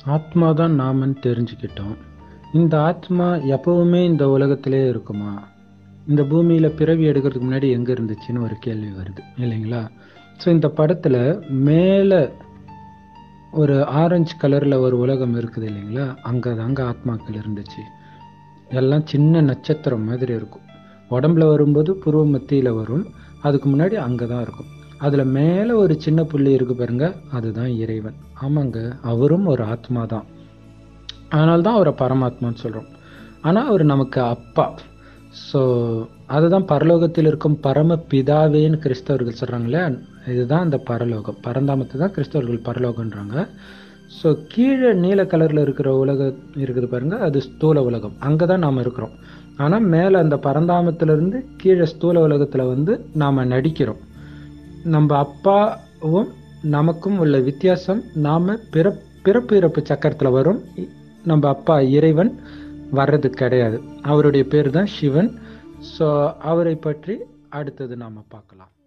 ஆத்மா தான் நாமன்னு தெரிஞ்சுக்கிட்டோம் இந்த ஆத்மா எப்பவுமே இந்த உலகத்திலே இருக்குமா இந்த பூமியில் பிறவி எடுக்கிறதுக்கு முன்னாடி எங்கே இருந்துச்சுன்னு ஒரு கேள்வி வருது இல்லைங்களா ஸோ இந்த படத்தில் மேலே ஒரு ஆரஞ்சு கலரில் ஒரு உலகம் இருக்குது இல்லைங்களா அங்கே தாங்க ஆத்மாக்கள் இருந்துச்சு எல்லாம் சின்ன நட்சத்திரம் மாதிரி இருக்கும் உடம்புல வரும்போது புருவ மத்தியில் வரும் அதுக்கு முன்னாடி அங்கே தான் இருக்கும் அதில் மேலே ஒரு சின்ன புள்ளி இருக்கு பாருங்க அதுதான் இறைவன் ஆமாங்க அவரும் ஒரு ஆத்மா தான் அதனால தான் அவரை பரமாத்மான்னு சொல்கிறோம் ஆனால் அவர் நமக்கு அப்பா ஸோ அதுதான் பரலோகத்தில் இருக்கும் பரம பிதாவேன்னு கிறிஸ்தவர்கள் சொல்கிறாங்களே இதுதான் அந்த பரலோகம் பரந்தாமத்தை தான் கிறிஸ்தவர்கள் பரலோகன்றாங்க ஸோ கீழே நீல கலரில் இருக்கிற உலகம் இருக்குது பாருங்க அது ஸ்தூல உலகம் அங்கே தான் நாம் இருக்கிறோம் ஆனால் மேலே அந்த பரந்தாமத்திலிருந்து கீழே ஸ்தூல உலகத்தில் வந்து நாம் நடிக்கிறோம் நம்ம அப்பாவும் நமக்கும் உள்ள வித்தியாசம் நாம் பிற பிறப்பு இறப்பு சக்கரத்தில் வரும் நம்ம அப்பா இறைவன் வர்றது கிடையாது அவருடைய பேர் தான் சிவன் ஸோ அவரை பற்றி அடுத்தது நாம் பார்க்கலாம்